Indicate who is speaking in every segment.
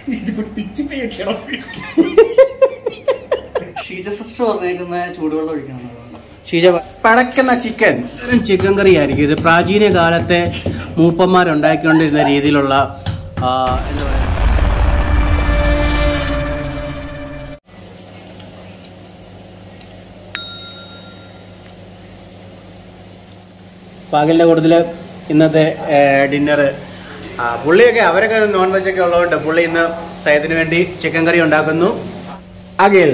Speaker 1: ഇത് pitch പേക്കണം
Speaker 2: Sheeja sister പറഞ്ഞേക്കുന്ന ചൂടുവെള്ളം ഒഴിക്കണം അതുകൊണ്ട്
Speaker 3: ഷീജ പടക്കുന്ന ചിക്കൻ ചിക്കൻ കറി ആയിരിക്കും ഇത് പ്രാചീന കാലത്തെ മൂപ്പന്മാരുണ്ടാക്കിക്കൊണ്ടിരുന്ന രീതിയിലുള്ള ആ, എന്താ പറയുക പകലിൻ്റെ കൂട്ടത്തിൽ ഇന്നത്തെ ഡിന്നർ പുള്ളിയൊക്കെ അവരൊക്കെ നോൺ വെജ് ഒക്കെ ഉള്ളതുകൊണ്ട് പുള്ളി ഇന്ന് സയത്തിന് വേണ്ടി ചിക്കൻ കറി ഉണ്ടാക്കുന്നു അഖിൽ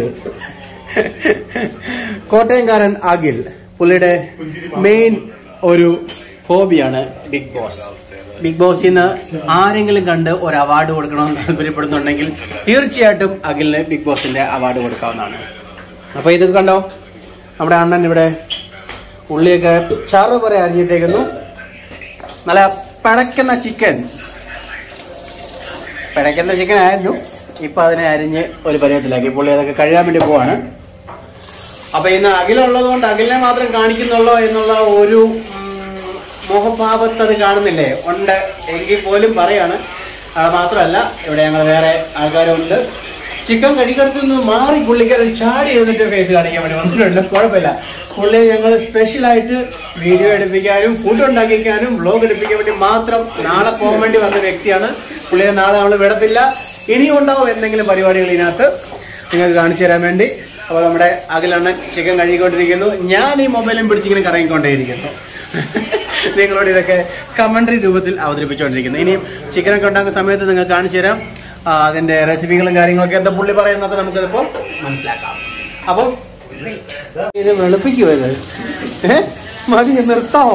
Speaker 3: കോട്ടയംകാരൻ അഖിൽ പുള്ളിയുടെ മെയിൻ ഒരു ഹോബിയാണ് ബിഗ് ബോസ് ബിഗ് ബോസിൽ നിന്ന് ആരെങ്കിലും കണ്ട് ഒരു അവാർഡ് കൊടുക്കണമെന്ന് താല്പര്യപ്പെടുന്നുണ്ടെങ്കിൽ തീർച്ചയായിട്ടും അഖിലിന് ബിഗ് ബോസിന്റെ അവാർഡ് കൊടുക്കാവുന്നതാണ് അപ്പൊ ഇത് കണ്ടോ നമ്മുടെ അണ്ണൻ ഇവിടെ ഉള്ളിയൊക്കെ ചാറ് പോലെ അരിഞ്ഞിട്ടേക്കുന്നു നല്ല പടക്കുന്ന ചിക്കൻ പിടയ്ക്കുന്ന ചിക്കൻ ആയിരുന്നു ഇപ്പൊ അതിനെ അരിഞ്ഞ് ഒരു പരുവത്തിലാക്കി പുള്ളി അതൊക്കെ കഴുകാൻ വേണ്ടി പോവാണ് അപ്പൊ ഇന്ന് അഖിലുള്ളത് കൊണ്ട് അഖിലിനെ മാത്രം കാണിക്കുന്നുള്ളോ എന്നുള്ള ഒരു ഉം, മോഹഭാവത്ത് അത് കാണുന്നില്ലേ ഉണ്ട് എങ്കിൽ പോലും പറയാണ് അത് മാത്രമല്ല ഇവിടെ ഞങ്ങൾ വേറെ ആൾക്കാരുണ്ട് ചിക്കൻ കഴിക്കടത്തിൽ നിന്ന് മാറി പുള്ളിക്കാരൻ ചാടി എഴുന്നിട്ട് ഫേസ് കാണിക്കാൻ വേണ്ടി വന്നിട്ടുണ്ട് കുഴപ്പമില്ല പുള്ളി ഞങ്ങൾ സ്പെഷ്യലായിട്ട് വീഡിയോ എടുപ്പിക്കാനും ഫുഡ് ഉണ്ടാക്കിക്കാനും വ്ലോഗ് എടുപ്പിക്കാൻ വേണ്ടി മാത്രം നാളെ പോകാൻ വേണ്ടി വന്ന വ്യക്തിയാണ് പുള്ളിയെ നാളെ നമ്മൾ വിടത്തില്ല ഇനിയും ഉണ്ടാവും എന്തെങ്കിലും പരിപാടികൾ ഇതിനകത്ത് നിങ്ങൾക്ക് കാണിച്ചു തരാൻ വേണ്ടി അപ്പോൾ നമ്മുടെ അഖിലണ്ണൻ ചിക്കൻ കഴുകിക്കൊണ്ടിരിക്കുന്നു ഞാൻ ഈ മൊബൈലും പിടിച്ചിങ്ങനെ കറങ്ങിക്കൊണ്ടേയിരിക്കുന്നു നിങ്ങളോട് ഇതൊക്കെ കമന്ററി രൂപത്തിൽ അവതരിപ്പിച്ചുകൊണ്ടിരിക്കുന്നു ഇനിയും ചിക്കനൊക്കെ ഉണ്ടാക്കുന്ന സമയത്ത് നിങ്ങൾ കാണിച്ചു തരാം ആ, അതിന്റെ റെസിപ്പികളും കാര്യങ്ങളൊക്കെ എന്താ പുള്ളി പറയുന്നൊക്കെ നമുക്കിതിപ്പോൾ മനസ്സിലാക്കാം അപ്പോൾ ഇത് വെളുപ്പിക്കുമോ ഇത് ഏ? മതി നിർത്താമോ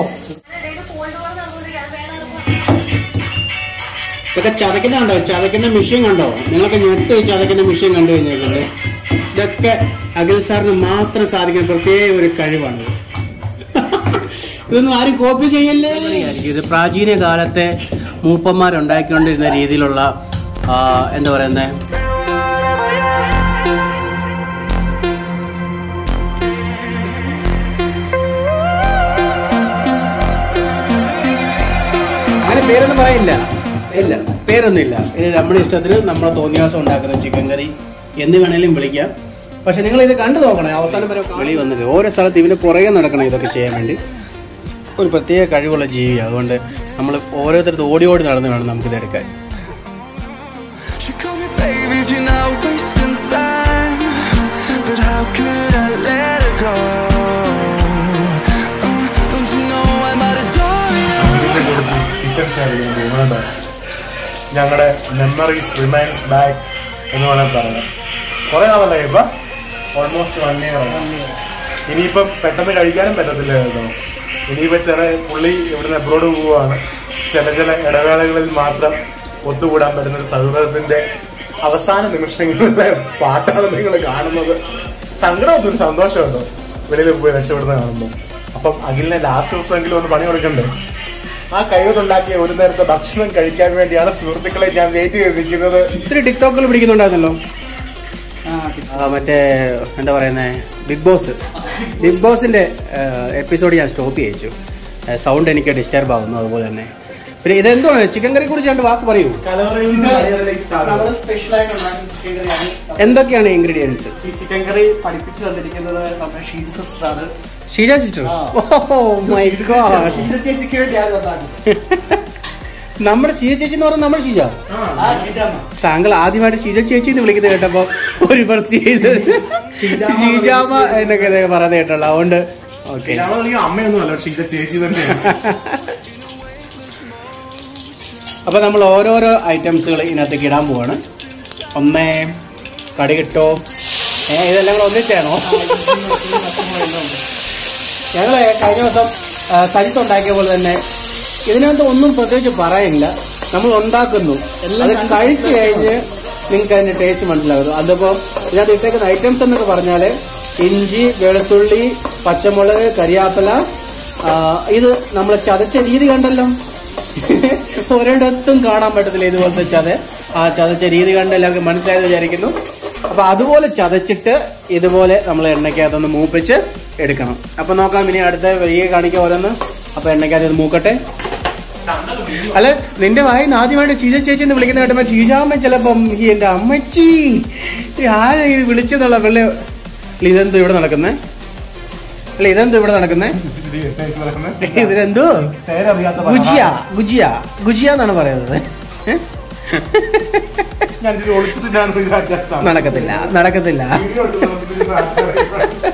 Speaker 3: ഇതൊക്കെ ചതക്കുന്ന കണ്ടോ ചതക്കുന്ന മെഷീൻ കണ്ടോ നിങ്ങളൊക്കെ ഞെട്ട് ചതക്കുന്ന മെഷീൻ കണ്ടു കഴിഞ്ഞേക്കുണ്ട് ഇതൊക്കെ അഖിൽ സാറിന് മാത്രം സാധിക്കുന്ന പ്രത്യേക ഒരു കഴിവാണ് ഇതൊന്നും ആരും കോപ്പി ചെയ്യല്ലേ ഇത് പ്രാചീന കാലത്തെ മൂപ്പന്മാരുണ്ടാക്കിക്കൊണ്ടിരുന്ന രീതിയിലുള്ള ആ, എന്താ പറയുന്നത് അങ്ങനെ പേരൊന്നും പറയില്ല ഇല്ല പേരൊന്നുമില്ല ഇത് നമ്മുടെ ഇഷ്ടത്തിന് നമ്മുടെ തോന്നിയാസം ഉണ്ടാക്കുന്ന ചിക്കൻ കറി എന്ന് വേണേലും വിളിക്കാം പക്ഷെ നിങ്ങൾ ഇത് കണ്ടു നോക്കണേ അവസാനം വരെ വെളി വന്നത് ഓരോ സ്ഥലത്ത് ഇതിന് പുറകെ നടക്കണം ഇതൊക്കെ ചെയ്യാൻ വേണ്ടി ഒരു പ്രത്യേക കഴിവുള്ള ജീവി അതുകൊണ്ട് നമ്മൾ ഓരോരുത്തരത്ത് ഓടി ഓടി നടന്ന് വേണം നമുക്കിത് എടുക്കാൻ
Speaker 4: She called me baby, you're not wasting time. But how could I let her go? Uh, don't you know I'm out of door?
Speaker 1: Chicken share ചെയ്യാൻ പോകുന്നത് ഞങ്ങളുടെ മെമ്മറീസ് റിമൈൻസ് ബാക്ക് എന്ന് വേണമെങ്കിൽ പറയാം കുറേ നാളല്ലേ ഇപ്പൊ ഓൾമോസ്റ്റ് വൺ ഇയർ ഇനിയിപ്പോ പെട്ടെന്ന് കഴിക്കാനും പറ്റത്തില്ല കേട്ടോ ഇനിയിപ്പോ ചെറിയ പുള്ളി ഇവിടുന്ന് അബ്രോഡ് പോവുകയാണ് ചില ചില ഇടവേളകളിൽ മാത്രം ഒത്തുകൂടാൻ പറ്റുന്ന ഒരു സൗഹൃദത്തിന്റെ അവസാന നിമിഷങ്ങളിലെ പാട്ടാണ് നിങ്ങൾ കാണുന്നത് സങ്കടമൊന്നും ഒരു സന്തോഷമുണ്ടോ വെളിയിൽ പോയി രക്ഷപ്പെടുന്ന കാണുമ്പോൾ അപ്പം അഖിലിനെ ലാസ്റ്റ് ദിവസമെങ്കിലും ഒന്ന് പണി കൊടുക്കണ്ടേ ആ കൈകൊണ്ടുണ്ടാക്കിയ ഒരു നേരത്തെ ഭക്ഷണം കഴിക്കാൻ വേണ്ടിയാണ് സുഹൃത്തുക്കളെ ഞാൻ വെയിറ്റ് ചെയ്തിരിക്കുന്നത്
Speaker 3: ഇത്തിരി ടിക്ടോക്കിൽ പിടിക്കുന്നുണ്ടായിരുന്നല്ലോ ആ, മറ്റേ എന്താ പറയുന്നേ ബിഗ് ബോസ് ബിഗ് ബോസിന്റെ എപ്പിസോഡ് ഞാൻ സ്റ്റോപ്പ് ചെയ്യിച്ചു സൗണ്ട് എനിക്ക് ഡിസ്റ്റർബ് ആവുന്നു അതുപോലെ തന്നെ പിന്നെ ഇതെന്താണ് ചിക്കൻ കറിയെ കുറിച്ച് രണ്ട് വാക്ക് പറയൂ
Speaker 1: കലവറയിൽ നിന്ന് കലവറയിലേക്ക് സാധനം.
Speaker 2: നമ്മൾ സ്പെഷ്യൽ ആയിട്ട് ഉണ്ടാക്കുന്ന ചിക്കൻ കറിയാണ്
Speaker 3: എന്തൊക്കെയാണ് ഇൻഗ്രീഡിയൻസ്
Speaker 2: ഈ ചിക്കൻ കറി പഠിപ്പിച്ചു തന്നിരിക്കുന്നത് നമ്മുടെ ഷീജ സിസ്റ്റർ ആണ്
Speaker 3: ഷീജ സിസ്റ്റർ
Speaker 2: ആ.
Speaker 3: ഓ മൈ ഗോഡ്
Speaker 2: ഷീജ ചേച്ചിക്ക് വേണ്ടിയാണ് ഉണ്ടാക്കുന്നത്
Speaker 3: നമ്മുടെ ഷീജ ചേച്ചി എന്ന് പറയുന്നത് നമ്മുടെ ഷീജ
Speaker 2: ആ ഷീജ അമ്മ.
Speaker 3: താങ്കൾ ആദ്യമായിട്ട് ഷീജ ചേച്ചി എന്ന് വിളിക്കുന്നത് കേട്ടപ്പോ ഒരു പ്രത്യേക ഷീജാമ എന്നൊക്കെ ഇതൊക്കെ പറയുന്നത് കേട്ടുള്ളൂ അതുകൊണ്ട് ഓക്കെ
Speaker 1: ഞങ്ങളാണെങ്കിൽ അമ്മയൊന്നും അല്ല പക്ഷേ ഇത് ചേച്ചി തന്നെയാണ്
Speaker 3: അപ്പൊ നമ്മൾ ഓരോരോ ഐറ്റംസുകൾ ഇതിനകത്തേക്ക് ഇടാൻ പോവാണ് ഒന്നേ കടുകിട്ടോ ഏ ഇതെല്ലാം കൂടെ ഒന്നിച്ചാണോ ഞങ്ങൾ കഴിഞ്ഞ ദിവസം ആ, സരിത്തുണ്ടാക്കിയ പോലെ തന്നെ ഇതിനകത്ത് ഒന്നും പ്രത്യേകിച്ച് പറയാനില്ല നമ്മൾ ഉണ്ടാക്കുന്നു അത് കഴിച്ചു കഴിഞ്ഞ് നിങ്ങൾക്ക് അതിന്റെ ടേസ്റ്റ് മനസ്സിലാകുന്നു അതിപ്പോ ഇതിനകത്ത് ഇട്ടേക്കുന്ന ഐറ്റംസ് എന്നൊക്കെ പറഞ്ഞാല് ഇഞ്ചി വെളുത്തുള്ളി പച്ചമുളക് കരിയാപ്പല ആ, ഇത് നമ്മൾ ചതച്ച രീതി കണ്ടല്ലോ ഒരിടത്തും കാണാൻ പറ്റത്തില്ല ഇതുപോലത്തെ ചത ആ ചതച്ച രീതി കണ്ട് എല്ലാവർക്കും മനസ്സിലായെന്ന് വിചാരിക്കുന്നു അപ്പൊ അതുപോലെ ചതച്ചിട്ട് ഇതുപോലെ നമ്മൾ എണ്ണയ്ക്കകത്തൊന്ന് മൂപ്പിച്ച് എടുക്കണം അപ്പൊ നോക്കാം ഇനി അടുത്ത വരികെ കാണിക്കാം ഓരോന്ന് അപ്പൊ എണ്ണയ്ക്കകത്ത് ഇത് മൂക്കട്ടെ അല്ല നിന്റെ വായിന്ന് ആദ്യമായിട്ട് ചീജ ചേച്ചി എന്ന് വിളിക്കുന്ന കേട്ടപ്പോ ചീജാമ്മ ചിലപ്പം ഈ എന്റെ അമ്മച്ചി ഈ ആരാ ഇത് വിളിച്ചെന്നുള്ള വെള്ള അല്ല ഇതെന്തോ ഇവിടെ നടക്കുന്നേ അല്ല ഇതെന്തോ ഇവിടെ നടക്കുന്നേ ഇതിനെന്തോ
Speaker 1: പേരറിയാത്ത
Speaker 3: ഗുജിയ ഗുജിയ ഗുജിയ എന്നാണ് പറയുന്നത് ഏ?
Speaker 1: ഞാൻ ഇച്ചിരി ഒളിച്ചിട്ട് ഞാൻ വിചാരിച്ചതാണ്.
Speaker 3: നടക്കത്തില്ല നടക്കത്തില്ല
Speaker 1: വീഡിയോ എടുത്ത് നോക്കിയിട്ട് ഇത് ആൾക്കാരെ-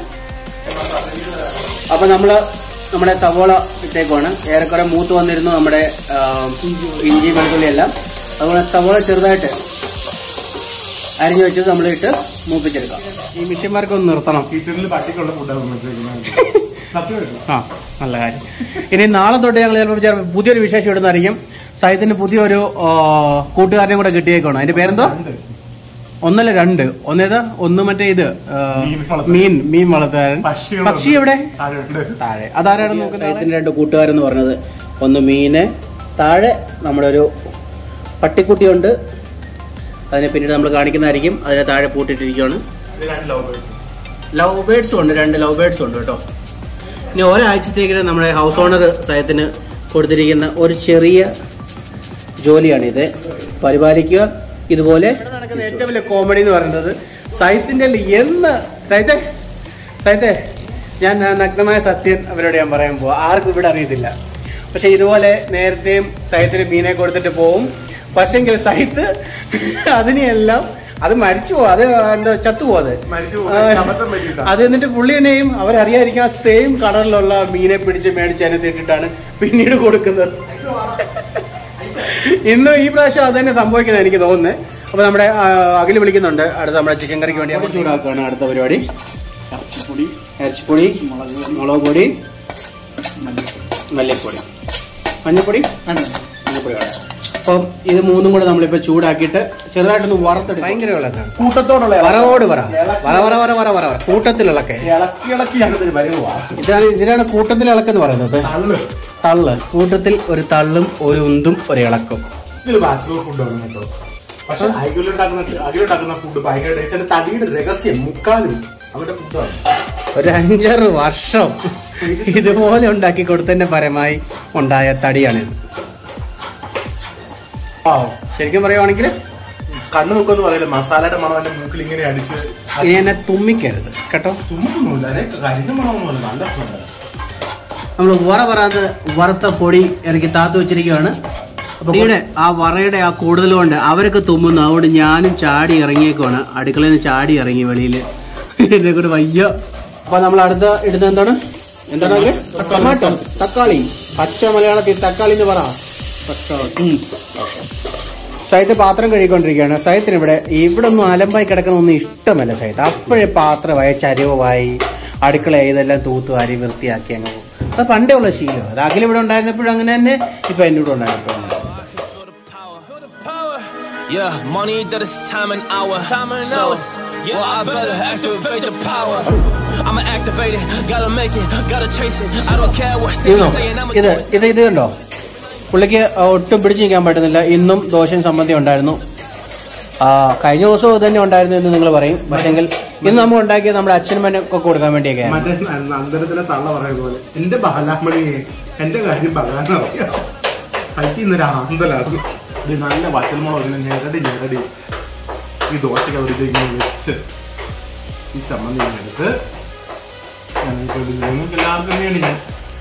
Speaker 3: അപ്പൊ നമ്മള് നമ്മുടെ സവോള ഇട്ടേക്കുവാണ് ഏറെക്കുറെ മൂത്ത് വന്നിരുന്നു നമ്മുടെ ആ, ഇഞ്ചി വെളുത്തുള്ളി എല്ലാം അതുപോലെ സവോള ചെറുതായിട്ട് അരിഞ്ഞു വെച്ചത് നമ്മൾ ഇട്ട് മൂപ്പിച്ചെടുക്കാം ഈ മിഷ്യന്മാർക്ക് ഒന്ന് നിർത്തണം
Speaker 1: കിച്ചണിൽ പട്ടിക്കുള്ള ഫുഡാണ് വന്നിരിക്കുന്നത് സത്യമായിട്ടും
Speaker 3: ആ നല്ല കാര്യം ഇനി നാളെ തൊട്ട് ഞങ്ങൾ ചിലപ്പോൾ വിചാരം പുതിയൊരു വിശേഷം ഇടുന്നതായിരിക്കും സഹിത്തിന് പുതിയൊരു ആ, കൂട്ടുകാരനെ കൂടെ കിട്ടിയേക്കാണ് അതിന്റെ പേരെന്തോ ഒന്നല്ല രണ്ട് ഒന്നേതാ ഒന്ന് മറ്റേ ഇത് ആ,
Speaker 1: മീൻ വളർത്തുകാരൻ.
Speaker 3: മീൻ മീൻ വളർത്തുകാരൻ
Speaker 1: പക്ഷികൾ
Speaker 3: പക്ഷി എവിടെ
Speaker 1: താഴെയുണ്ട്.
Speaker 3: താഴെ അതാരാണ് നോക്കുന്നത് സഹിത്തിന്റെ രണ്ട് കൂട്ടുകാരെന്ന് പറഞ്ഞത് ഒന്ന് മീന് താഴെ നമ്മുടെ ഒരു പട്ടിക്കുട്ടിയുണ്ട് അതിനെ പിന്നീട് നമ്മൾ കാണിക്കുന്നതായിരിക്കും അതിനെ താഴെ പൂട്ടിട്ടിരിക്കുകയാണ്
Speaker 1: ഇത് രണ്ട് love birds.
Speaker 3: ലവ് ബേഡ്സും ഉണ്ട് രണ്ട് ലവ് ബേഡ്സും ഉണ്ട് കേട്ടോ ഇനി ഒരാഴ്ചത്തേക്കിന് നമ്മുടെ ഹൗസ് ഓണർ സയത്തിന് കൊടുത്തിരിക്കുന്ന ഒരു ചെറിയ ജോലിയാണിത് പരിപാലിക്കുക ഇതുപോലെ നടക്കുന്ന ഏറ്റവും വലിയ കോമഡി എന്ന് പറയുന്നത് സൈത്തിന്റെ എന്ന് സൈത്തെ സൈത്തെ ഞാൻ ആ നഗ്നമായ സത്യം അവരോട് ഞാൻ പറയാൻ പോവാ ആർക്കും ഇവിടെ അറിയത്തില്ല പക്ഷെ ഇതുപോലെ നേരത്തെയും സൈത്തിന് മീനെ കൊടുത്തിട്ട് പോവും പക്ഷെങ്കിൽ സൈത്ത് അതിനെയെല്ലാം അത് മരിച്ചു പോകും അത് എന്താ ചത്തുപോകും അത്
Speaker 1: മരിച്ചു പോകും. അബദ്ധം പറ്റിയിട്ടാ.
Speaker 3: അത് എന്നിട്ട് പുള്ളി തന്നെയും അവരറിയാതിരിക്കാൻ സെയിം കളറിലുള്ള മീനെ പിടിച്ച് മേടിച്ച് അതിനകത്ത് ഇട്ടിട്ടാണ് പിന്നീട് കൊടുക്കുന്നത് ഇന്ന് ഈ പ്രാവശ്യം അത് തന്നെ സംഭവിക്കുന്നത് എനിക്ക് തോന്നുന്നത് അപ്പൊ നമ്മുടെ ആ, അഖില് വിളിക്കുന്നുണ്ട് അടുത്ത നമ്മുടെ ചിക്കൻ കറിക്ക് വേണ്ടി അപ്പോൾ ചൂടാക്കുകയാണ് അടുത്ത പരിപാടി
Speaker 2: ഇറച്ചിപ്പൊടി
Speaker 3: ഇറച്ചിപ്പൊടി മുളക് പൊടി മല്ലിപ്പൊടി മഞ്ഞപ്പൊടി മഞ്ഞപ്പൊടി വേണം അപ്പം ഇത് മൂന്നും കൂടെ നമ്മളിപ്പോ ചൂടാക്കിയിട്ട് ചെറുതായിട്ടൊന്ന് വറുത്തെടുക്കും ഭയങ്കര വെള്ളത്താണ്
Speaker 1: കൂട്ടത്തോടുള്ള
Speaker 3: വറവോട് പറ വറ വറ വറ വറ വറ വറ കൂട്ടത്തിലിളക്കെ
Speaker 1: ഇളക്കി ഇളക്കി ഞങ്ങൾക്ക് വരുവാ
Speaker 3: ഇതാണ് ഇതിനാണ് കൂട്ടത്തിൽ ഇളക്കെന്ന് പറയുന്നത്
Speaker 1: തള്ളു
Speaker 3: തള്ള് കൂട്ടത്തിൽ ഒരു തള്ളും ഒരു ഉന്തും ഒരു ഇളക്കും
Speaker 1: ഇതൊരു ബാച്ചുലർ ഫുഡാണ് കേട്ടോ പക്ഷെ അഖിലുണ്ടാക്കുന്ന അഖിലുണ്ടാക്കുന്ന ഫുഡ് ഭയങ്കര ടേസ്റ്റ് അതിന്റെ തടിയുടെ രഹസ്യം മുക്കാലും അവരുടെ ഫുഡാണ്
Speaker 3: ഒരു അഞ്ചാറ് വർഷം ഇതുപോലെ ഉണ്ടാക്കി കൊടുത്തതിന്റെ പരമായി ഉണ്ടായ തടിയാണിത്
Speaker 1: ആ
Speaker 3: ശരിക്കും പറയുവാണെങ്കിൽ
Speaker 1: കണ്ണു നോക്കെന്ന് പറയില്ല മസാലയുടെ മണം എന്റെ മൂക്കിൽ ഇങ്ങനെ അടിച്ച്
Speaker 3: ഇനി എന്നെ തുമ്മിക്കരുത് കേട്ടോ
Speaker 1: തുമ്മൊന്നുമില്ല അതെ കരിഞ്ഞ മണമൊന്നുമില്ല നല്ല ഫുഡാണ്
Speaker 3: നമ്മൾ വറ വറാതെ വറുത്ത പൊടി എനിക്ക് താത്തു വെച്ചിരിക്കുകയാണ് പൊടിയുടെ ആ വറയുടെ ആ കൂടുതൽ കൊണ്ട് അവരൊക്കെ തുമ്മുന്നു അതുകൊണ്ട് ഞാനും ചാടി ഇറങ്ങിയേക്കുവാണ് അടുക്കളയിൽ നിന്ന് ചാടി ഇറങ്ങി വെളിയിൽ എന്നെ കൂടെ വയ്യ അപ്പൊ നമ്മൾ അടുത്ത ഇടുന്നത് എന്താണ് എന്താണ് അതില്? ടൊമാറ്റോ തക്കാളി പച്ച മലയാളത്തിൽ തക്കാളി എന്ന് പറ ഉം. സൈത്ത് പാത്രം കഴുകിക്കൊണ്ടിരിക്കുകയാണ് സൈത്തിന് ഇവിടെ ഇവിടെ ഒന്നും അലമ്പായി കിടക്കുന്ന ഒന്നും ഇഷ്ടമല്ല സൈത്ത് അപ്പോഴേ പാത്രമായി ചരിവായി അടുക്കള ഇതെല്ലാം തൂത്തുവാരി വൃത്തിയാക്കി അങ്ങ് പോകും അത് പണ്ടേ ഉള്ള ശീലം അത് അഖിൽ ഇവിടെ ഉണ്ടായിരുന്നപ്പോഴും അങ്ങനെ തന്നെ ഇപ്പൊ എന്റെ കൂടെ ഉണ്ടായിരുന്നപ്പോഴും അങ്ങനെ.
Speaker 5: Yeah, money that is time and hour. Time and so, Yeah, I better activate the power. I'ma activate it, gotta make it, gotta chase it. I don't care what they
Speaker 3: ഇതോ
Speaker 5: saying, I'ma
Speaker 3: ഇത്
Speaker 5: do it.
Speaker 3: ഇത് ഇത് കണ്ടോ പുള്ളിക്ക് ഒട്ടും പിടിച്ചു നിൽക്കാൻ പറ്റുന്നില്ല ഇന്നും ദോശയും സംബന്ധി ഉണ്ടായിരുന്നു ആ, കഴിഞ്ഞ ദിവസവും ഇത് തന്നെ ഉണ്ടായിരുന്നു എന്ന് നിങ്ങൾ പറയും പക്ഷെങ്കിൽ ഇന്ന് നമ്മൾ ഉണ്ടാക്കിയത് നമ്മുടെ അച്ഛനും ഒക്കെ കൊടുക്കാൻ വേണ്ടിയൊക്കെയാണ്
Speaker 1: മറ്റേ നന്ദനത്തിലെ തള്ള പറയുന്ന പോലെ എന്റെ ബാലാമണി എന്റെ കാര്യം പറയാനറിയാം അയക്ക് ഇന്നൊരു ആന്തലാണ് ഇത് നല്ല വറ്റൽമുളക് ഇങ്ങനെ ഞെരടി ഞെരടി ഈ ദോശയ്ക്ക് അവിടെ ഇങ്ങനെ വെച്ച് ഈ ചമ്മന്തി ഇങ്ങനെ എടുത്ത് ഞങ്ങൾക്ക് ഇത് നിങ്ങൾക്ക് എല്ലാവർക്കും വേണ്ടി ഞാൻ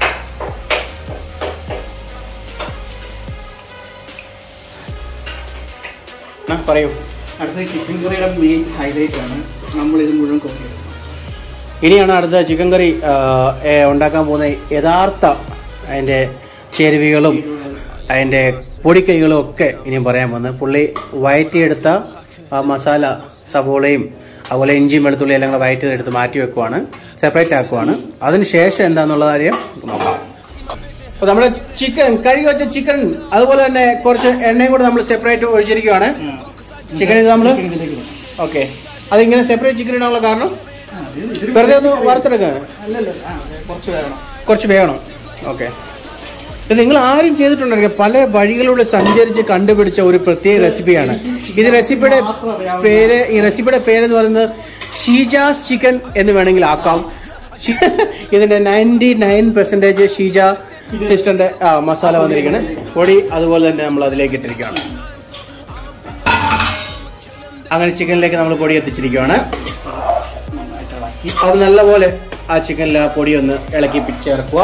Speaker 3: ആ, പറയൂ
Speaker 2: അടുത്ത ചിക്കൻ കറിയുടെ മെയിൻ ഹൈലൈറ്റ് ആണ് നമ്മൾ ഇത് മുഴുവൻ കുക്ക് ചെയ്തത്
Speaker 3: ഇനിയാണ് അടുത്ത ചിക്കൻ കറി ആ, ഏ, ഉണ്ടാക്കാൻ പോകുന്ന യഥാർത്ഥ അതിൻ്റെ ചേരുവകളും അതിൻ്റെ പൊടിക്കൈകളും ഒക്കെ ഇനിയും പറയാൻ പോകുന്നത് പുള്ളി വയറ്റിയെടുത്ത ആ മസാല സവോളയും അതുപോലെ ഇഞ്ചിയും വെളുത്തുള്ളി എല്ലാം കൂടെ വയറ്റി എടുത്ത് മാറ്റി വെക്കുവാണ് സെപ്പറേറ്റ് ആക്കുവാണ് അതിന് ശേഷം എന്താന്നുള്ള കാര്യം നോക്കാം അപ്പോൾ നമ്മുടെ ചിക്കൻ കഴുകി വെച്ച ചിക്കൻ അതുപോലെ തന്നെ കുറച്ച് എണ്ണയും കൂടെ നമ്മൾ സെപ്പറേറ്റ് ഒഴിച്ചിരിക്കുകയാണ് ചിക്കൻ ഇത് നമ്മൾ
Speaker 2: ചിക്കൻ ഇതിലേക്ക് ഇടും.
Speaker 3: ഓക്കെ അതിങ്ങനെ സെപ്പറേറ്റ് ചിക്കൻ ഇടാനുള്ള കാരണം
Speaker 2: ആ, ഇത് ഇതിൽ
Speaker 3: വെറുതെ ഒന്ന് വറുത്തെടുക്കാൻ
Speaker 2: അല്ലല്ലോ ആ, കുറച്ച് വേണം
Speaker 3: കുറച്ച് വേണം ഓക്കെ ഇത് നിങ്ങൾ ആരും ചെയ്തിട്ടുണ്ടെങ്കിൽ പല വഴികളിലൂടെ സഞ്ചരിച്ച് കണ്ടുപിടിച്ച ഒരു പ്രത്യേക റെസിപ്പിയാണ് ഇത് റെസിപ്പിയുടെ പേര് ഈ റെസിപ്പിയുടെ പേരെന്ന് പറയുന്നത് ഷീജാസ് ചിക്കൻ എന്ന് വേണമെങ്കിൽ ആക്കാം ഷി- ഇതിന്റെ നയൻറ്റി നയൻ പെർസെൻറ്റേജ് ഷീജ സിസ്റ്ററിന്റെ ആ, മസാല വന്നിരിക്കുന്നത് പൊടി അതുപോലെ തന്നെ നമ്മൾ അതിലേക്ക് ഇട്ടിരിക്കുകയാണ് അങ്ങനെ ചിക്കനിലേക്ക് നമ്മൾ പൊടി എത്തിച്ചിരിക്കുകയാണ് അത് നല്ലപോലെ ആ ചിക്കനിൽ ആ പൊടി ഒന്ന് ഇളക്കി പി- ചേർക്കുക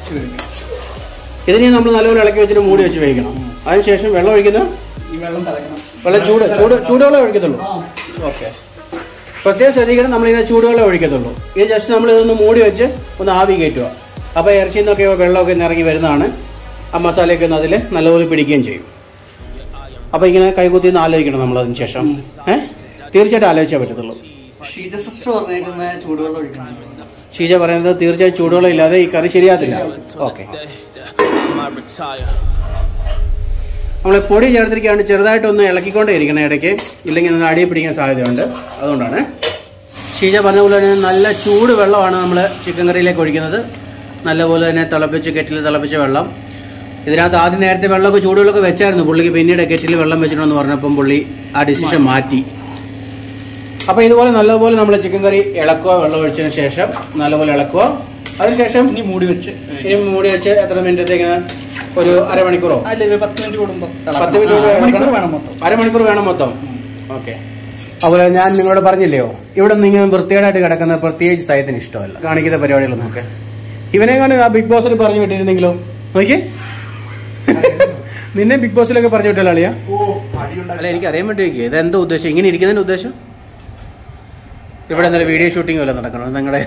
Speaker 3: ഇതിനെ നമ്മൾ നല്ലപോലെ ഇളക്കി വെച്ചിട്ട് മൂടി വെച്ച് വേവിക്കണം അതിനുശേഷം വെള്ളം ഒഴിക്കുന്നത്
Speaker 2: ഈ വെള്ളം തിളക്കണം
Speaker 3: വെള്ളം ചൂട് ചൂട് ചൂടുവെള്ളം ഒഴിക്കത്തുള്ളൂ ഓക്കെ പ്രത്യേകം ശ്രദ്ധിക്കണം നമ്മളിങ്ങനെ ചൂടുവെള്ളം ഒഴിക്കത്തുള്ളൂ ഇത് ജസ്റ്റ് നമ്മൾ ഇതൊന്ന് മൂടി വെച്ച് ഒന്ന് ആവി കയറ്റുക അപ്പോൾ ഇറച്ചിയിൽ നിന്നൊക്കെ വെള്ളമൊക്കെ ഒന്ന് ഇറങ്ങി വരുന്നതാണ് ആ മസാലയൊക്കെ ഒന്ന് അതിൽ നല്ലപോലെ പിടിക്കുകയും ചെയ്യും അപ്പോൾ ഇങ്ങനെ കൈകുത്തി ഒന്ന് ആലോചിക്കണം നമ്മൾ അതിന് ശേഷം ഏഹ് തീർച്ചയായിട്ടും ആലോചിച്ചേ പറ്റത്തുള്ളൂ
Speaker 2: ഷീജ സിസ്റ്റർ പറഞ്ഞിരുന്ന ചൂടുവെള്ളം ഒഴിക്കണം
Speaker 3: ഷീജ പറയുന്നത് തീർച്ചയായും ചൂടുവെള്ളം ഇല്ലാതെ ഈ കറി ശരിയാത്തില്ല ഓക്കെ
Speaker 5: I might retire.
Speaker 3: നമ്മൾ പൊടി ചേർത്തിരിക്കുകയാണ് ചെറുതായിട്ടൊന്ന് ഇളക്കിക്കൊണ്ടേ ഇരിക്കണം ഇടയ്ക്ക് ഇല്ലെങ്കിൽ നല്ല അടിയിൽ പിടിക്കാൻ സാധ്യതയുണ്ട് അതുകൊണ്ടാണ് ഷീജ പറഞ്ഞ പോലെ തന്നെ നല്ല ചൂട് വെള്ളമാണ് നമ്മൾ ചിക്കൻ കറിയിലേക്ക് ഒഴിക്കുന്നത് നല്ലപോലെ തന്നെ തിളപ്പിച്ച് കെറ്റിൽ തിളപ്പിച്ച വെള്ളം ഇതിനകത്ത് ആദ്യം നേരത്തെ വെള്ളമൊക്കെ ചൂടുവെള്ളമൊക്കെ വെച്ചായിരുന്നു പുള്ളിക്ക് പിന്നീട് കെറ്റിൽ വെള്ളം വെച്ചിട്ടുണ്ടെന്ന് പറഞ്ഞപ്പം പുള്ളി ആ ഡിസിഷൻ മാറ്റി അപ്പോൾ ഇതുപോലെ നല്ലപോലെ നമ്മൾ ചിക്കൻ കറി ഇളക്കുക വെള്ളം ഒഴിച്ചതിന് ശേഷം നല്ലപോലെ ഇളക്കുക അതിനുശേഷം
Speaker 2: ഇനി മൂടി വെച്ച്
Speaker 3: ഇനി മൂടി വെച്ച് എത്ര മിനിറ്റത്തേക്ക് ഒരു അരമണിക്കൂറോ
Speaker 2: അല്ല ഒരു പത്ത് മിനിറ്റ് കൂടുമ്പോ
Speaker 3: പത്ത് മിനിറ്റ് കൂടെ
Speaker 2: മണിക്കൂർ
Speaker 3: ഇളക്കണം.
Speaker 2: വേണം മൊത്തം
Speaker 3: അരമണിക്കൂർ വേണം മൊത്തം ഓക്കെ അപ്പോൾ ഞാൻ നിങ്ങളോട് പറഞ്ഞില്ലയോ ഇവിടെ നിങ്ങൾ വൃത്തികേടായിട്ട് കിടക്കുന്ന പ്രത്യേകിച്ച് സയത്തിന് ഇഷ്ടമല്ല കാണിക്കുന്ന പരിപാടികളൊന്നും ഒക്കെ ഇവനെ കാണും ആ ബിഗ് ബോസിൽ പറഞ്ഞു വിട്ടിരുന്നെങ്കിലോ നോക്കിയേ നിന്നെ ബിഗ് ബോസിലൊക്കെ പറഞ്ഞു വിട്ടല്ലോ അളിയാ അല്ല എനിക്ക് അറിയാൻ വേണ്ടി ചോദിക്കുക ഇത് എന്താ ഉദ്ദേശം ഇങ്ങനെ ഇരിക്കുന്നതിന്റെ ഉദ്ദേശം ഇവിടെ എന്തെങ്കിലും വീഡിയോ ഷൂട്ടിംഗ് വല്ല നടക്കണം നിങ്ങളുടെ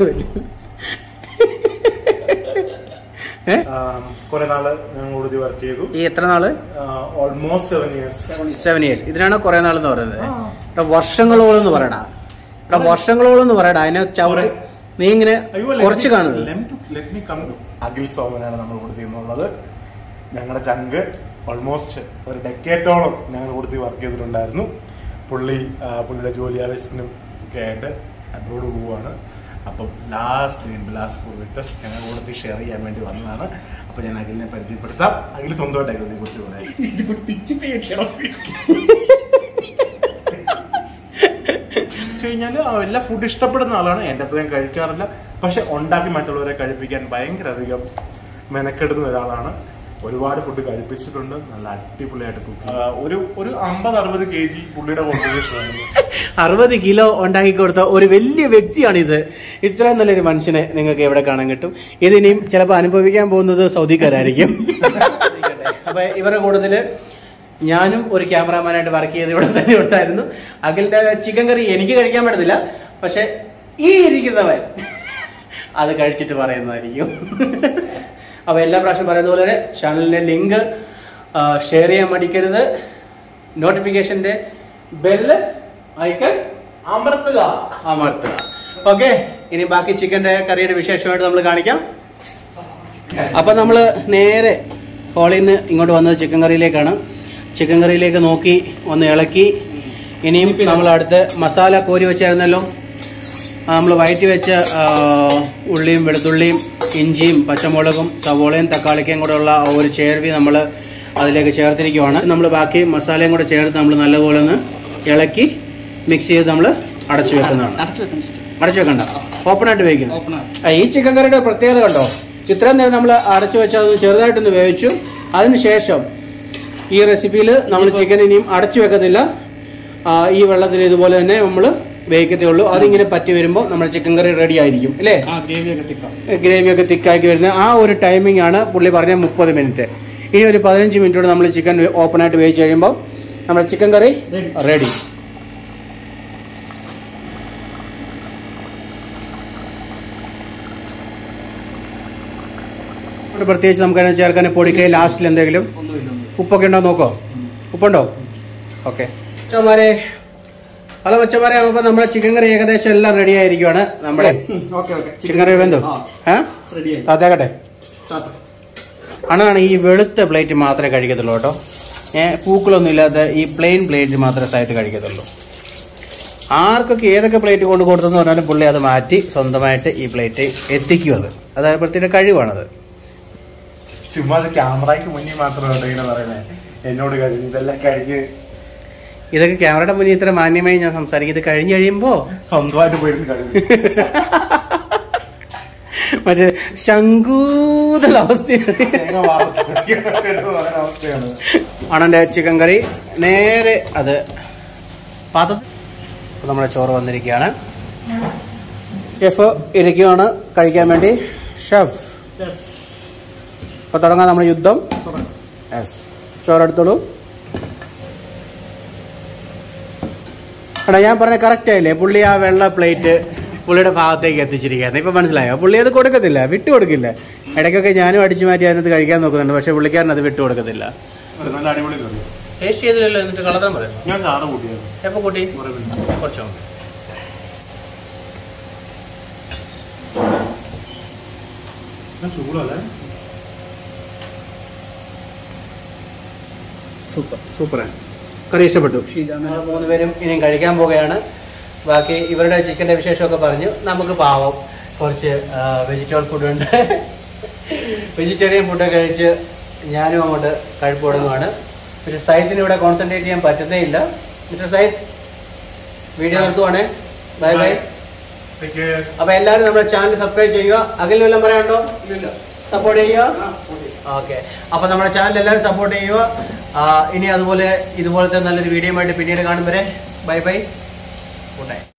Speaker 3: ഏ
Speaker 1: കുറെ നാള് ഞാൻ കൂടുതൽ വർക്ക് ചെയ്തു
Speaker 3: ഈ എത്ര നാള്
Speaker 1: almost seven years
Speaker 3: seven years ഇതിനാണ് കുറെ നാളെന്ന് പറയുന്നത് ഇവിടെ വർഷങ്ങളോളം എന്ന് പറയടാ ഇവിടെ വർഷങ്ങളോളം എന്ന് പറയടാ അതിനെ ചവിട്ടി നീ ഇങ്ങനെ കുറച്ച് കാണുന്നത്
Speaker 1: അഖിൽ സോമനാണ് നമ്മൾ കൊടുത്ത് ചെയ്യുന്നുള്ളത് ഞങ്ങളുടെ ചങ്ക് ഓൾമോസ്റ്റ് ഒരു ഡെക്കേറ്റോളം ഞങ്ങൾ കൊടുത്ത് വർക്ക് ചെയ്തിട്ടുണ്ടായിരുന്നു പുള്ളി ആ, പുള്ളിയുടെ ജോലി ആവശ്യത്തിനും ഒക്കെ ആയിട്ട് അബ്രോഡ് പോവുകയാണ് അപ്പം ലാസ്റ്റ് ലാസ്റ്റ് വിട്ടസ് ഞങ്ങൾ കൊടുത്ത് ഷെയർ ചെയ്യാൻ വേണ്ടി വന്നതാണ് അപ്പൊ ഞാൻ അഖിലിനെ പരിചയപ്പെടുത്താം അഖിൽ സ്വന്തമായിട്ട് അഖിലിനെ കുറിച്ച് പറയാം
Speaker 2: ഇത് പിച്ച് പേടിക്കണം
Speaker 1: വെച്ച് കഴിഞ്ഞാൽ എല്ലാ ഫുഡ് ഇഷ്ടപ്പെടുന്ന ആളാണ് എൻ്റെ അത്രയും കഴിക്കാറില്ല പക്ഷെ ഉണ്ടാക്കി മറ്റുള്ളവരെ കഴിപ്പിക്കാൻ ഭയങ്കര അധികം മെനക്കെടുന്ന ഒരാളാണ് ഒരുപാട് ഫുഡ് കഴിപ്പിച്ചിട്ടുണ്ട് നല്ല അടിപൊളിയായിട്ട് കുക്ക് ഒരു ഒരു അമ്പത് അറുപത് കെ ജി പുള്ളിയുടെ കോൺട്രിബ്യൂഷൻ ആണ്
Speaker 3: അറുപത് കിലോ ഉണ്ടാക്കി കൊടുത്ത ഒരു വലിയ വ്യക്തിയാണിത് ഇത്രയും നല്ലൊരു മനുഷ്യനെ നിങ്ങൾക്ക് എവിടെ കാണാൻ കിട്ടും ഇതിനിയും ചിലപ്പോൾ അനുഭവിക്കാൻ പോകുന്നത് സൗദിക്കാരായിരിക്കും അപ്പൊ ഇവരുടെ കൂട്ടത്തില് ഞാനും ഒരു ക്യാമറാമാനായിട്ട് വർക്ക് ചെയ്ത് ഇവിടെ തന്നെ ഉണ്ടായിരുന്നു അഖിലിന്റെ ചിക്കൻ കറി എനിക്ക് കഴിക്കാൻ പറ്റത്തില്ല പക്ഷെ ഈ ഇരിക്കുന്നവൻ അത് കഴിച്ചിട്ട് പറയുന്നതായിരിക്കും അപ്പൊ എല്ലാ പ്രാവശ്യം പറയുന്ന പോലെ തന്നെ ചാനലിന്റെ ലിങ്ക് ഷെയർ ചെയ്യാൻ മടിക്കരുത് നോട്ടിഫിക്കേഷന്റെ ബെല്ല് ഐക്കൺ അമർത്തുക അമർത്തുക ഓക്കെ ഇനി ബാക്കി ചിക്കന്റെ കറിയുടെ വിശേഷമായിട്ട് നമ്മൾ കാണിക്കാം അപ്പൊ നമ്മൾ നേരെ ഹോളിൽ നിന്ന് ഇങ്ങോട്ട് വന്നത് ചിക്കൻ കറിയിലേക്കാണ് ചിക്കൻ കറിയിലേക്ക് നോക്കി ഒന്ന് ഇളക്കി ഇനിയും നമ്മൾ അടുത്ത് മസാല കോരി വെച്ചായിരുന്നല്ലോ നമ്മൾ വയറ്റി വെച്ച ആ, ഉള്ളിയും വെളുത്തുള്ളിയും ഇഞ്ചിയും പച്ചമുളകും സവോളയും തക്കാളിക്കയും കൂടെ ഉള്ള ആ ഒരു ചേർവി നമ്മൾ അതിലേക്ക് ചേർത്തിരിക്കുവാണ് നമ്മൾ ബാക്കി മസാലയും കൂടെ ചേർത്ത് നമ്മൾ നല്ലപോലെ ഒന്ന് ഇളക്കി മിക്സ് ചെയ്ത് നമ്മൾ അടച്ചു വെക്കുന്നതാണ്
Speaker 2: അടച്ചു വെക്കണം
Speaker 3: അടച്ചു വെക്കണ്ട ഓപ്പൺ ആയിട്ട് വേവിക്കുന്നു
Speaker 2: Open ആണ്.
Speaker 3: ആ, ഈ ചിക്കൻ കറിയുടെ പ്രത്യേകത കണ്ടോ ഇത്രയും നേരം നമ്മൾ അടച്ചു വെച്ചാൽ അതൊന്ന് ചെറുതായിട്ടൊന്ന് വേവിച്ചു അതിനുശേഷം ഈ റെസിപ്പിയിൽ നമ്മൾ ചിക്കൻ ഇനിയും അടച്ചു വെക്കത്തില്ല ആ, ഈ വെള്ളത്തിൽ ഇതുപോലെ തന്നെ നമ്മൾ വേവിക്കത്തേ ഉള്ളൂ അതിങ്ങനെ പറ്റി വരുമ്പോൾ നമ്മുടെ ചിക്കൻ കറി റെഡി ആയിരിക്കും അല്ലേ
Speaker 2: ആ ഗ്രേവി ഒക്കെ തിക്കാം
Speaker 3: ഗ്രേവി ഒക്കെ തിക്കാക്കി വരുന്ന ആ ഒരു ടൈമിംഗ് ആണ് പുള്ളി പറഞ്ഞ മുപ്പത് മിനിറ്റ് ഇനി ഒരു പതിനഞ്ച് മിനിറ്റോടെ നമ്മൾ ചിക്കൻ ഓപ്പൺ ആയിട്ട് വേവിച്ച് കഴിയുമ്പോൾ നമ്മുടെ ചിക്കൻ കറി
Speaker 2: Ready.
Speaker 3: റെഡി പ്രത്യേകിച്ച് നമുക്ക് അതിനകത്ത് ചേർക്കാൻ പൊടിക്കൈ ലാസ്റ്റിൽ എന്തെങ്കിലും
Speaker 2: ഒന്നുമില്ല ഒന്നും
Speaker 3: ഉപ്പൊക്കെ ഉണ്ടോ നോക്കോ ഉപ്പുണ്ടോ ഓക്കെ മച്ചമാരെ ഹലോ മച്ചമാരെ അപ്പോൾ നമ്മുടെ ചിക്കൻ കറി ഏകദേശം എല്ലാം റെഡി ആയിരിക്കുവാണ് നമ്മുടെ
Speaker 2: ഓക്കെ ഓക്കെ
Speaker 3: ചിക്കൻ കറി വെന്തോ ഏ
Speaker 2: റെഡിയായി
Speaker 3: അതാകട്ടെ അണാണ് ഈ വെളുത്ത പ്ലേറ്റ് മാത്രമേ കഴിക്കത്തുള്ളൂ കേട്ടോ ഏ പൂക്കളൊന്നും ഇല്ലാത്ത ഈ പ്ലെയിൻ പ്ലേറ്റ് മാത്രമേ സായത്ത് കഴിക്കത്തുള്ളൂ ആർക്കൊക്കെ ഏതൊക്കെ പ്ലേറ്റ് കൊണ്ട് കൊടുത്തെന്ന് പറഞ്ഞാലും പുള്ളി അത് മാറ്റി സ്വന്തമായിട്ട് ഈ പ്ലേറ്റ് എത്തിക്കും അത് അതായത് പ്രത്യേക കഴിവാണത്
Speaker 1: ചുമ്മാ അത് ക്യാമറയ്ക്ക് മുന്നിൽ മാത്രമാണ് ഇങ്ങനെ പറയുന്നത് എന്നോട് കഴിഞ്ഞു ഇതെല്ലാം കഴിഞ്ഞ്
Speaker 3: ഇതൊക്കെ ക്യാമറയുടെ മുന്നിൽ ഇത്ര മാന്യമായി ഞാൻ സംസാരിക്കും ഇത് കഴിഞ്ഞ് കഴിയുമ്പോൾ
Speaker 1: സ്വന്തമായിട്ട് പോയിരുന്നു കഴിഞ്ഞു
Speaker 3: മറ്റേ ശങ്കൂതല അവസ്ഥയാണ്
Speaker 1: തേങ്ങ വാർത്ത് എന്ന് പറയുന്ന അവസ്ഥയാണ്
Speaker 3: അണന്റെ ചിക്കൻ കറി നേരെ അത് പാത്രത്തിൽ ഇപ്പൊ നമ്മുടെ ചോറ് വന്നിരിക്കുകയാണ് ഷെഫ് ഇരിക്കുകയാണ് കഴിക്കാൻ വേണ്ടി ഷെഫ് ഇപ്പൊ തുടങ്ങാം നമ്മുടെ യുദ്ധം യെസ് ചോറെടുത്തോളൂ എടാ ഞാൻ പറഞ്ഞ കറക്റ്റ് ആയില്ലേ പുള്ളി ആ വെള്ള പ്ലേറ്റ് പുള്ളിയുടെ ഭാഗത്തേക്ക് എത്തിച്ചിരിക്കുകയാണ് ഇപ്പൊ മനസ്സിലായോ പുള്ളി അത് കൊടുക്കത്തില്ല വിട്ടു കൊടുക്കില്ല ഇടയ്ക്കൊക്കെ ഞാനും അടിച്ചു മാറ്റി അതിനകത്ത് കഴിക്കാൻ നോക്കുന്നുണ്ട് പക്ഷെ പുള്ളിക്കാരൻ അത് വിട്ടു കൊടുക്കത്തില്ല
Speaker 1: അത് നല്ല അടിപൊളി കറി
Speaker 3: ടേസ്റ്റ് ചെയ്തില്ലല്ലോ എന്നിട്ട് കളറാൻ പറയാം
Speaker 1: ഞാൻ ചാറ് കൂട്ടിയത്
Speaker 3: എപ്പോ കൂട്ടി കുറച്ചോ
Speaker 1: ഞാൻ ചൂടല്ലേ
Speaker 3: സൂപ്പർ സൂപ്പർ കറി ഇഷ്ടപ്പെട്ടു ഞങ്ങൾ മൂന്ന് പേരും ഇനിയും കഴിക്കാൻ പോവുകയാണ് ബാക്കി ഇവരുടെ ചിക്കൻ്റെ വിശേഷമൊക്കെ പറഞ്ഞു നമുക്ക് പാവം കുറച്ച് വെജിറ്റബിൾ ഫുഡ് ഉണ്ട് വെജിറ്റേറിയൻ ഫുഡൊക്കെ കഴിച്ച് ഞാനും അങ്ങോട്ട് കഴിപ്പ് തുടങ്ങുകയാണ് പക്ഷെ സൈത്തിന് ഇവിടെ കോൺസെൻട്രേറ്റ് ചെയ്യാൻ പറ്റുന്നേ ഇല്ല മിസ്റ്റർ സൈത്ത് വീഡിയോ നിർത്തുവാണേ ബൈ ബൈ അപ്പൊ എല്ലാവരും നമ്മുടെ ചാനൽ സബ്സ്ക്രൈബ് ചെയ്യുക അഖിൽ വല്ലതും പറയാനുണ്ടോ സപ്പോർട്ട് ചെയ്യുക ഓക്കെ അപ്പൊ നമ്മുടെ ചാനൽ എല്ലാവരും സപ്പോർട്ട് ചെയ്യുക ആ, ഇനി അതുപോലെ ഇതുപോലത്തെ നല്ലൊരു വീഡിയോ ആയിട്ട് പിന്നീട് കാണും വരെ ബൈ ബൈ ഗുഡ് നൈറ്റ്